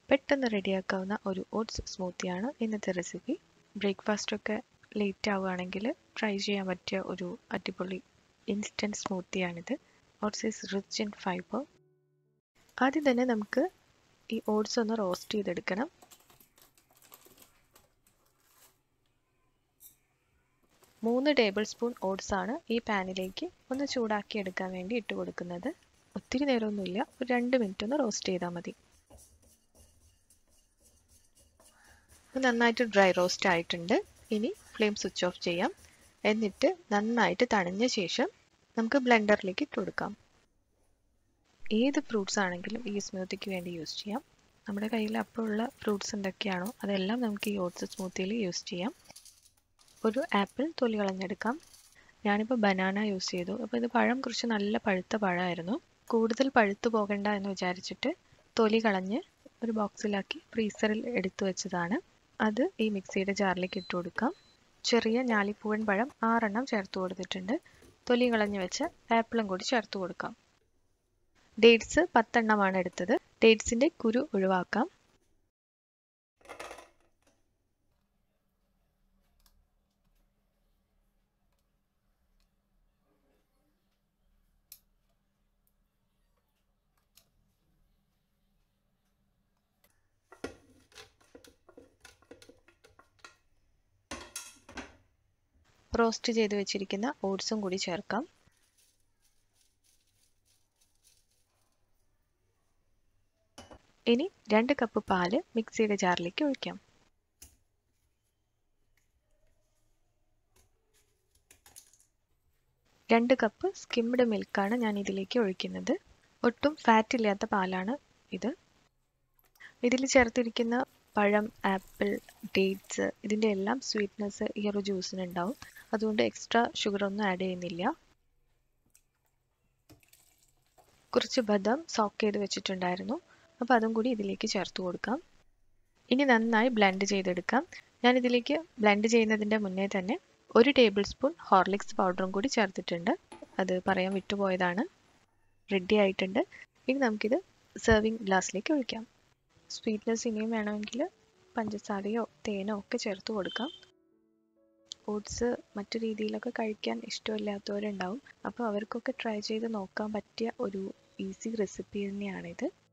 പെട്ടെന്ന് റെഡിയാക്കാവുന്ന ഒരു ഓട്സ് സ്മൂത്തിയാണ് ഇന്നത്തെ റെസിപ്പി ബ്രേക്ക്ഫാസ്റ്റൊക്കെ ലേറ്റ് ആവുകയാണെങ്കിൽ ട്രൈ ചെയ്യാൻ പറ്റിയ ഒരു അടിപൊളി ഇൻസ്റ്റൻറ്റ് സ്മൂത്തിയാണിത് oats is rich in fibre ആദ്യം തന്നെ നമുക്ക് ഈ ഓട്സ് ഒന്ന് റോസ്റ്റ് ചെയ്തെടുക്കണം മൂന്ന് ടേബിൾ സ്പൂൺ ഓട്സ് ആണ് ഈ പാനിലേക്ക് ഒന്ന് ചൂടാക്കി എടുക്കാൻ വേണ്ടി ഇട്ട് കൊടുക്കുന്നത് ഒത്തിരി നേരമൊന്നുമില്ല ഒരു രണ്ട് മിനിറ്റ് ഒന്ന് റോസ്റ്റ് ചെയ്താൽ മതി നന്നായിട്ട് ഡ്രൈ റോസ്റ്റ് ആയിട്ടുണ്ട് ഇനി ഫ്ലെയിം സ്വിച്ച് ഓഫ് ചെയ്യാം എന്നിട്ട് നന്നായിട്ട് തണിഞ്ഞ ശേഷം നമുക്ക് ബ്ലെൻഡറിലേക്ക് ഇട്ട് കൊടുക്കാം ഏത് ഫ്രൂട്ട്സ് ആണെങ്കിലും ഈ സ്മൂത്തിക്ക് വേണ്ടി യൂസ് ചെയ്യാം നമ്മുടെ കയ്യിൽ അപ്പോഴുള്ള ഫ്രൂട്ട്സ് എന്തൊക്കെയാണോ അതെല്ലാം നമുക്ക് ഈ ഓട്സ് സ്മൂത്തിയിൽ യൂസ് ചെയ്യാം ഒരു ആപ്പിൾ തൊലി കളഞ്ഞെടുക്കാം ഞാനിപ്പോൾ ബനാന യൂസ് ചെയ്തു അപ്പോൾ ഇത് പഴം കുറച്ച് നല്ല പഴുത്ത പഴമായിരുന്നു കൂടുതൽ പഴുത്തു പോകണ്ട എന്ന് വിചാരിച്ചിട്ട് തൊലി കളഞ്ഞ് ഒരു ബോക്സിലാക്കി ഫ്രീസറിൽ എടുത്തു വെച്ചതാണ് അത് ഈ മിക്സിയുടെ ജാറിലേക്ക് ഇട്ട് കൊടുക്കാം ചെറിയ ഞാലിപ്പൂവൻ പഴം ആറെണ്ണം ചേർത്ത് കൊടുത്തിട്ടുണ്ട് തൊലി കളഞ്ഞ് വെച്ച ആപ്പിളും കൂടി ചേർത്ത് കൊടുക്കാം ഡേറ്റ്സ് പത്തെണ്ണമാണ് എടുത്തത് ഡേറ്റ്സിൻ്റെ കുരു ഒഴിവാക്കാം റോസ്റ്റ് ചെയ്ത് വെച്ചിരിക്കുന്ന ഓട്സും കൂടി ചേർക്കാം ഇനി രണ്ട് കപ്പ് പാല് മിക്സിയുടെ ജാറിലേക്ക് ഒഴിക്കാം രണ്ട് കപ്പ് സ്കിംഡ് മിൽക്കാണ് ഞാൻ ഇതിലേക്ക് ഒഴിക്കുന്നത് ഒട്ടും ഫാറ്റ് ഇല്ലാത്ത പാലാണ് ഇത് ഇതിൽ ചേർത്തിരിക്കുന്ന പഴം ആപ്പിൾ ഡേറ്റ്സ് ഇതിൻ്റെ എല്ലാം സ്വീറ്റ്നെസ് ഈ ഒരു ജ്യൂസിന് ഉണ്ടാവും അതുകൊണ്ട് എക്സ്ട്രാ ഷുഗർ ഒന്നും ആഡ് ചെയ്യുന്നില്ല കുറച്ച് ബദം സോക്ക് ചെയ്ത് വെച്ചിട്ടുണ്ടായിരുന്നു അപ്പോൾ അതും കൂടി ഇതിലേക്ക് ചേർത്ത് കൊടുക്കാം ഇനി നന്നായി ബ്ലെൻഡ് ചെയ്തെടുക്കാം ഞാൻ ഇതിലേക്ക് ബ്ലെൻഡ് ചെയ്യുന്നതിൻ്റെ മുന്നേ തന്നെ ഒരു ടേബിൾ സ്പൂൺ ഹോർലിക്സ് പൗഡറും കൂടി ചേർത്തിട്ടുണ്ട് അത് പറയാൻ വിട്ടുപോയതാണ് റെഡി ആയിട്ടുണ്ട് ഇനി നമുക്കിത് സെർവിങ് ഗ്ലാസ്സിലേക്ക് ഒഴിക്കാം സ്വീറ്റ്നെസ് ഇനിയും വേണമെങ്കിൽ പഞ്ചസാരയോ തേനോ ഒക്കെ ചേർത്ത് കൊടുക്കാം ഓട്സ് മറ്റു രീതിയിലൊക്കെ കഴിക്കാൻ ഇഷ്ടമില്ലാത്തവരുണ്ടാവും അപ്പോൾ അവർക്കൊക്കെ ട്രൈ ചെയ്ത് നോക്കാൻ പറ്റിയ ഒരു ഈസി റെസിപ്പി തന്നെയാണിത്